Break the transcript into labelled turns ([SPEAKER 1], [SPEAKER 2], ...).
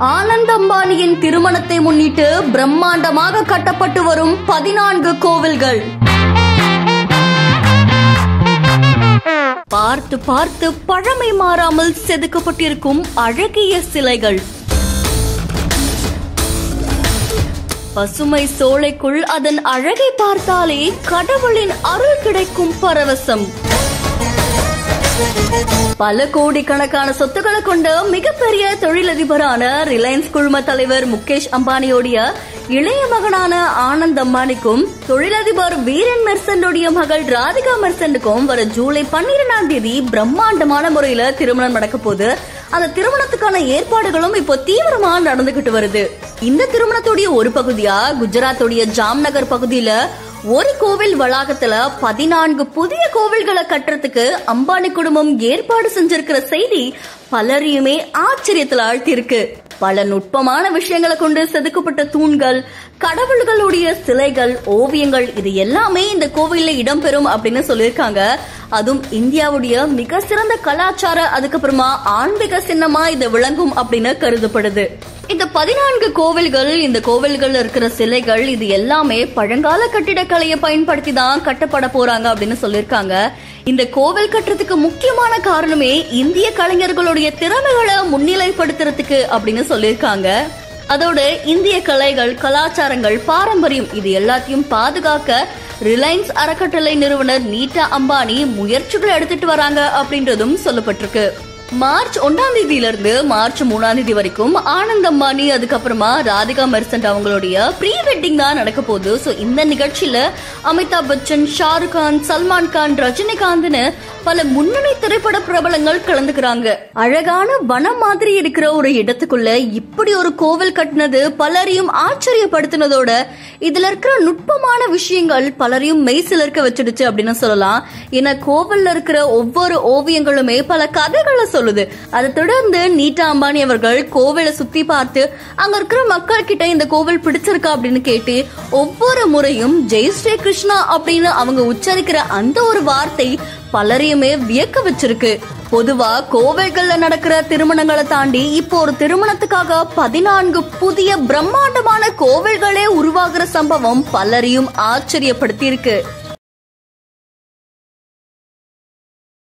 [SPEAKER 1] ஆனந்த் அம்பானியின் திருமணத்தை முன்னிட்டு பிரம்மாண்டமாக கட்டப்பட்டு வரும் பதினான்கு கோவில்கள் பார்த்து பார்த்து பழமை மாறாமல் செதுக்கப்பட்டிருக்கும் அழகிய சிலைகள் பசுமை சோலைக்குள் அதன் அழகை பார்த்தாலே கடவுளின் அருள் கிடைக்கும் பரவசம் பல கோடிக்கணக்கான சொத்துக்களை கொண்ட மிகப்பெரிய தொழிலதிபரான ரிலையன்ஸ் குழும தலைவர் முகேஷ் அம்பானியோடைய இளைய மகனான ஆனந்த் அம்பானிக்கும் தொழிலதிபர் வீரன் மெர்சன்டோடைய மகள் ராதிகா மெர்சன்டுக்கும் வர ஜூலை பன்னிரெண்டாம் தேதி பிரம்மாண்டமான முறையில திருமணம் நடக்க போகுது அந்த திருமணத்துக்கான ஏற்பாடுகளும் இப்போ தீவிரமா நடந்துகிட்டு வருது இந்த திருமணத்துடைய ஒரு பகுதியா குஜராத்துடைய ஜாம்நகர் பகுதியில ஒரு கோவில் வளாகத்துல பதினான்கு புதிய கோவில்களை கட்டுறதுக்கு அம்பானி குடும்பம் ஏற்பாடு செஞ்சிருக்கிற செய்தி பலரையுமே ஆச்சரியத்துல ஆழ்த்தியிருக்கு பல நுட்பமான விஷயங்களை கொண்டு செதுக்கப்பட்ட தூண்கள் கடவுள்களுடைய சிலைகள் ஓவியங்கள் இது எல்லாமே இந்த கோவில்ல இடம்பெறும் அப்படின்னு சொல்லியிருக்காங்க அதுவும் இந்தியாவுடைய மிக சிறந்த கலாச்சார அதுக்கப்புறமா ஆன்மீக சின்னமா இது விளங்கும் அப்படின்னு கருதப்படுது இந்த பதினான்கு கோவில்கள் இந்த கோவில்கள்ல இருக்கிற சிலைகள் இது எல்லாமே பழங்கால கட்டிடக்கலையை பயன்படுத்தி தான் கட்டப்பட போறாங்க அப்படின்னு சொல்லியிருக்காங்க இந்த கோவில் கட்டுறதுக்கு முக்கியமான காரணமே இந்திய கலைஞர்களுடைய திறமைகளை முன்னிலைப்படுத்துறதுக்கு அப்படின்னு சொல்லியிருக்காங்க அதோட இந்திய கலைகள் கலாச்சாரங்கள் பாரம்பரியம் இது எல்லாத்தையும் பாதுகாக்க ரிலையன்ஸ் அறக்கட்டளை நிறுவனர் நீட்டா அம்பானி முயற்சிகள் எடுத்துட்டு வராங்க அப்படின்றதும் சொல்லப்பட்டிருக்கு மார்ச் ஒன்னாம் தேதியில இருந்து மார்ச் மூணாம் தேதி வரைக்கும் ஆனந்த் அம்பானி அதுக்கப்புறமா ராதிகா மெர்சன்ட் அவங்களுடைய ப்ரீ வெட்டிங் தான் நடக்க போகுது ஸோ இந்த நிகழ்ச்சியில அமிதாப் பச்சன் ஷாருக் கான் சல்மான் கான் ரஜினிகாந்த்னு பல முன்னணி திரைப்பட பிரபலங்கள் கலந்துக்கிறாங்க அழகான வனம் மாதிரி இருக்கிற ஒரு இடத்துக்குள்ள இப்படி ஒரு கோவில் கட்டினது பலரையும் ஆச்சரியப்படுத்தினதோட இதுல இருக்கிற நுட்பமான விஷயங்கள் பலரையும் மெய் சிலர்க்க வச்சிடுச்சு அப்படின்னு சொல்லலாம் ஏன்னா கோவில்ல இருக்கிற ஒவ்வொரு ஓவியங்களுமே பல கதைகளை சொல்லுது அதை தொடர்ந்து நீட்டா அம்பானி அவர்கள் கோவிலை சுத்தி பார்த்து அங்க இருக்கிற மக்கள் கிட்ட இந்த கோவில் பிடிச்சிருக்கா அப்படின்னு கேட்டு ஒவ்வொரு முறையும் ஜெய் ஸ்ரீ கிருஷ்ணா அப்படின்னு அவங்க உச்சரிக்கிற அந்த ஒரு வார்த்தை பலரையுமே வியக்க வச்சிருக்கு பொதுவா கோவில்கள்ல நடக்கிற திருமணங்களை தாண்டி இப்போ ஒரு திருமணத்துக்காக பதினான்கு புதிய பிரம்மாண்டமான கோவில்களே உருவாகிற சம்பவம் பலரையும் ஆச்சரியப்படுத்தி இருக்கு